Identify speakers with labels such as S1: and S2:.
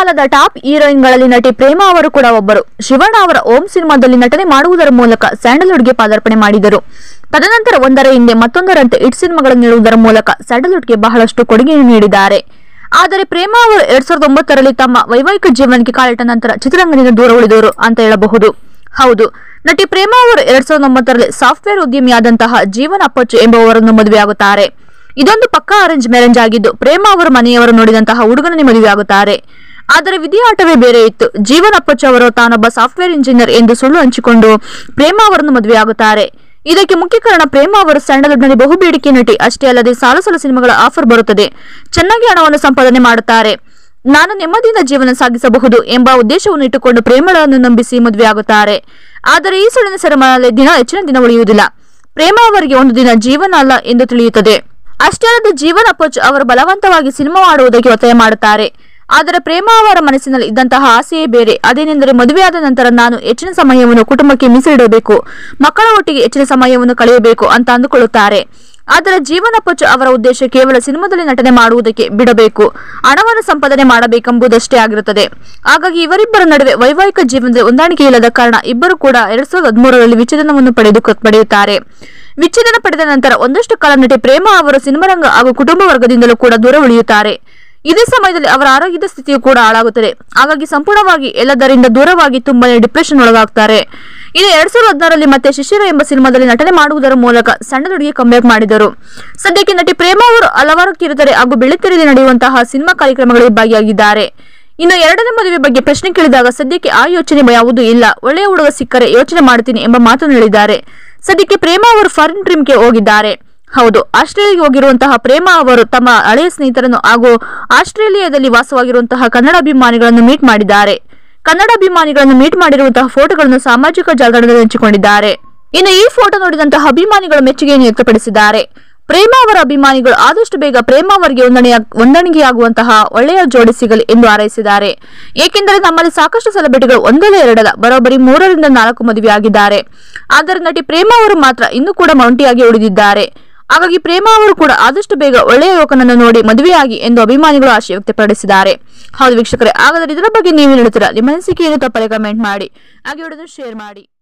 S1: ಕಾಲದ ಟಾಪ್ ಹೀರೋಯಿನ್ಗಳಲ್ಲಿ ನಟಿ ಪ್ರೇಮಾ ಅವರು ಕೂಡ ಒಬ್ಬರು ಶಿವಣ್ಣ ಅವರ ಓಂ ಸಿನಿಮಾದಲ್ಲಿ ನಟನೆ ಮಾಡುವುದರ ಮೂಲಕ ಸ್ಯಾಂಡಲ್ವುಡ್ಗೆ ಪಾದಾರ್ಪಣೆ ಮಾಡಿದರು ತದನಂತರ ಒಂದರ ಹಿಂದೆ ಮತ್ತೊಂದರಂತೆ ಹಿಟ್ ಸಿನಿಮಾಗಳನ್ನು ನೀಡುವುದರ ಮೂಲಕ ಸ್ಯಾಂಡಲ್ವುಡ್ಗೆ ಬಹಳಷ್ಟು ಕೊಡುಗೆಯನ್ನು ನೀಡಿದ್ದಾರೆ ಆದರೆ ಪ್ರೇಮಾ ಅವರು ಎರಡ್ ಸಾವಿರದ ಒಂಬತ್ತರಲ್ಲಿ ತಮ್ಮ ವೈವಾಹಿಕ ಜೀವನಕ್ಕೆ ಕಾಲಿಟ್ಟ ನಂತರ ಚಿತ್ರರಂಗದಿಂದ ದೂರ ಉಳಿದವರು ಅಂತ ಹೇಳಬಹುದು ಹೌದು ನಟಿ ಪ್ರೇಮಾ ಅವರು ಎರಡ್ ಸಾವಿರದ ಒಂಬತ್ತರಲ್ಲಿ ಸಾಫ್ಟ್ವೇರ್ ಉದ್ಯಮಿಯಾದಂತಹ ಜೀವನ್ ಅಪ್ಪಚ್ಚು ಎಂಬುವವರನ್ನು ಮದುವೆಯಾಗುತ್ತಾರೆ ಇದೊಂದು ಪಕ್ಕಾ ಅರೇಂಜ್ ಮ್ಯಾರೇಜ್ ಆಗಿದ್ದು ಪ್ರೇಮಾ ಅವರ ಮನೆಯವರು ನೋಡಿದಂತಹ ಹುಡುಗನನ್ನೇ ಮದುವೆಯಾಗುತ್ತಾರೆ ಆದರೆ ವಿಧಿಯಾಟವೇ ಬೇರೆ ಇತ್ತು ಜೀವನ್ ಅಪ್ಪಚ್ಚು ಅವರು ತಾನೊಬ್ಬ ಸಾಫ್ಟ್ವೇರ್ ಇಂಜಿನಿಯರ್ ಎಂದು ಸುಳ್ಳು ಹಂಚಿಕೊಂಡು ಪ್ರೇಮಾ ಅವರನ್ನು ಮದುವೆಯಾಗುತ್ತಾರೆ ಇದಕ್ಕೆ ಮುಖ್ಯ ಕಾರಣ ಪ್ರೇಮಾ ಅವರು ಸ್ಯಾಂಡಲ್ವುಡ್ನಲ್ಲಿ ಬಹುಬೇಡಿಕೆ ನಟಿ ಅಷ್ಟೇ ಅಲ್ಲದೆ ಸಾಲು ಸಾಲು ಸಿನಿಮಾಗಳ ಆಫರ್ ಬರುತ್ತದೆ ಚೆನ್ನಾಗಿ ಹಣವನ್ನು ಸಂಪಾದನೆ ಮಾಡುತ್ತಾರೆ ನಾನು ನೆಮ್ಮದಿಯಿಂದ ಜೀವನ ಸಾಗಿಸಬಹುದು ಎಂಬ ಉದ್ದೇಶವನ್ನು ಇಟ್ಟುಕೊಂಡು ಪ್ರೇಮಳನ್ನು ನಂಬಿಸಿ ಮದುವೆಯಾಗುತ್ತಾರೆ ಆದರೆ ಈ ಸುಳ್ಳಿನ ಸೆರೆಮನೆಯಲ್ಲಿ ದಿನ ಹೆಚ್ಚಿನ ದಿನ ಉಳಿಯುವುದಿಲ್ಲ ಪ್ರೇಮ ಅವರಿಗೆ ಒಂದು ದಿನ ಜೀವನ ಅಲ್ಲ ಎಂದು ತಿಳಿಯುತ್ತದೆ ಅಷ್ಟೇ ಅಲ್ಲದೆ ಜೀವನ್ ಅಪ್ಪಚ್ ಅವರು ಬಲವಂತವಾಗಿ ಸಿನಿಮಾ ಮಾಡುವುದಕ್ಕೆ ಒತ್ತಾಯ ಮಾಡುತ್ತಾರೆ ಆದರೆ ಪ್ರೇಮ ಅವರ ಮನಸ್ಸಿನಲ್ಲಿ ಇದ್ದಂತಹ ಆಸೆಯೇ ಬೇರೆ ಅದೇನೆಂದರೆ ಮದುವೆಯಾದ ನಂತರ ನಾನು ಹೆಚ್ಚಿನ ಸಮಯವನ್ನು ಕುಟುಂಬಕ್ಕೆ ಮೀಸಲಿಡಬೇಕು ಮಕ್ಕಳ ಒಟ್ಟಿಗೆ ಹೆಚ್ಚಿನ ಸಮಯವನ್ನು ಕಳೆಯಬೇಕು ಅಂತ ಅಂದುಕೊಳ್ಳುತ್ತಾರೆ ಆದರೆ ಜೀವನ ಪಚ್ಚು ಅವರ ಉದ್ದೇಶ ಕೇವಲ ಸಿನಿಮಾದಲ್ಲಿ ನಟನೆ ಮಾಡುವುದಕ್ಕೆ ಬಿಡಬೇಕು ಹಣವನ್ನು ಸಂಪಾದನೆ ಮಾಡಬೇಕೆಂಬುದಷ್ಟೇ ಆಗಿರುತ್ತದೆ ಹಾಗಾಗಿ ಇವರಿಬ್ಬರ ನಡುವೆ ವೈವಾಹಿಕ ಜೀವನದಲ್ಲಿ ಹೊಂದಾಣಿಕೆ ಇಲ್ಲದ ಕಾರಣ ಇಬ್ಬರು ಕೂಡ ಎರಡ್ ಸಾವಿರದ ಹದಿಮೂರರಲ್ಲಿ ವಿಚ್ಛೇದನವನ್ನು ಪಡೆದು ಪಡೆಯುತ್ತಾರೆ ವಿಚ್ಛೇದನ ಪಡೆದ ನಂತರ ಒಂದಷ್ಟು ಕಾಲ ನಟಿ ಪ್ರೇಮ ಅವರು ಸಿನಿಮಾರಂಗ ಹಾಗೂ ಕುಟುಂಬ ವರ್ಗದಿಂದಲೂ ಕೂಡ ದೂರ ಉಳಿಯುತ್ತಾರೆ ಇದೇ ಸಮಯದಲ್ಲಿ ಅವರ ಆರೋಗ್ಯದ ಸ್ಥಿತಿಯು ಕೂಡ ಹಾಳಾಗುತ್ತದೆ ಹಾಗಾಗಿ ಸಂಪೂರ್ಣವಾಗಿ ಎಲ್ಲದರಿಂದ ದೂರವಾಗಿ ತುಂಬಾನೇ ಡಿಪ್ರೆಷನ್ ಒಳಗಾಗ್ತಾರೆ ಇನ್ನು ಎರಡ್ ಸಾವಿರದ ಹದಿನಾರರಲ್ಲಿ ಮತ್ತೆ ಶಿಶಿರ ಎಂಬ ಸಿನಿಮಾದಲ್ಲಿ ನಟನೆ ಮಾಡುವುದರ ಮೂಲಕ ಸಣ್ಣದೊಡಿಗೆ ಕಂಬ್ಯಾಕ್ ಮಾಡಿದರು ಸದ್ಯಕ್ಕೆ ನಟಿ ಪ್ರೇಮ ಅವರು ಹಲವಾರು ಕಿರುತೆರೆ ಹಾಗೂ ಬೆಳ್ಳಿತೆರೆಯಲ್ಲಿ ನಡೆಯುವಂತಹ ಸಿನಿಮಾ ಕಾರ್ಯಕ್ರಮಗಳಲ್ಲಿ ಭಾಗಿಯಾಗಿದ್ದಾರೆ ಇನ್ನು ಎರಡನೇ ಮದುವೆ ಬಗ್ಗೆ ಪ್ರಶ್ನೆ ಕೇಳಿದಾಗ ಸದ್ಯಕ್ಕೆ ಆ ಯೋಚನೆ ಯಾವುದೂ ಇಲ್ಲ ಒಳ್ಳೆಯ ಹುಡುಗ ಸಿಕ್ಕರೆ ಯೋಚನೆ ಮಾಡ್ತೀನಿ ಎಂಬ ಮಾತನ್ನು ಹೇಳಿದ್ದಾರೆ ಸದ್ಯಕ್ಕೆ ಪ್ರೇಮ ಅವರು ಫಾರಿನ್ ಟ್ರಿಮ್ಗೆ ಹೋಗಿದ್ದಾರೆ ಹೌದು ಆಸ್ಟ್ರೇಲಿಯಾಗೆ ಹೋಗಿರುವಂತಹ ಪ್ರೇಮ ಅವರು ತಮ್ಮ ಹಳೆಯ ಸ್ನೇಹಿತರನ್ನು ಹಾಗೂ ಆಸ್ಟ್ರೇಲಿಯಾದಲ್ಲಿ ವಾಸವಾಗಿರುವಂತಹ ಕನ್ನಡ ಅಭಿಮಾನಿಗಳನ್ನು ಮೀಟ್ ಮಾಡಿದ್ದಾರೆ ಕನ್ನಡ ಅಭಿಮಾನಿಗಳನ್ನು ಮೀಟ್ ಮಾಡಿರುವಂತಹ ಫೋಟೋಗಳನ್ನು ಸಾಮಾಜಿಕ ಜಾಲತಾಣದಲ್ಲಿ ಹಂಚಿಕೊಂಡಿದ್ದಾರೆ ಇನ್ನು ಈ ಫೋಟೋ ನೋಡಿದಂತಹ ಅಭಿಮಾನಿಗಳು ಮೆಚ್ಚುಗೆಯನ್ನು ವ್ಯಕ್ತಪಡಿಸಿದ್ದಾರೆ ಪ್ರೇಮ ಅವರ ಅಭಿಮಾನಿಗಳು ಆದಷ್ಟು ಬೇಗ ಪ್ರೇಮ ಅವರಿಗೆ ಹೊಂದಣೆಯ ಹೊಂದಾಣಿಕೆಯಾಗುವಂತಹ ಒಳ್ಳೆಯ ಜೋಡಿ ಸಿಗಲಿ ಎಂದು ಹಾರೈಸಿದ್ದಾರೆ ಏಕೆಂದರೆ ನಮ್ಮಲ್ಲಿ ಸಾಕಷ್ಟು ಸೆಲೆಬ್ರಿಟಿಗಳು ಒಂದಲ್ಲ ಎರಡಲ್ಲ ಬರೋಬ್ಬರಿ ಮೂರರಿಂದ ನಾಲ್ಕು ಮದುವೆ ಆಗಿದ್ದಾರೆ ಆದರೆ ನಟಿ ಪ್ರೇಮ ಅವರು ಮಾತ್ರ ಇನ್ನೂ ಕೂಡ ಒಂಟಿಯಾಗಿ ಉಳಿದಿದ್ದಾರೆ ಹಾಗಾಗಿ ಪ್ರೇಮ ಅವರು ಕೂಡ ಆದಷ್ಟು ಬೇಗ ಒಳ್ಳೆಯ ಯುವಕನನ್ನು ನೋಡಿ ಮದುವೆಯಾಗಿ ಎಂದು ಅಭಿಮಾನಿಗಳು ಆಶಯ ವ್ಯಕ್ತಪಡಿಸಿದ್ದಾರೆ ಹೌದು ವೀಕ್ಷಕರೇ ಹಾಗಾದರೆ ಇದರ ಬಗ್ಗೆ ನೀವು ಹೇಳ್ತೀರಾ ನಿಮ್ಮ ಅನಿಸಿಕೆಯನ್ನು ತಪ್ಪಲೆ ಕಮೆಂಟ್ ಮಾಡಿ ಹಾಗೆ ವಿಡಿಯೋನ ಶೇರ್ ಮಾಡಿ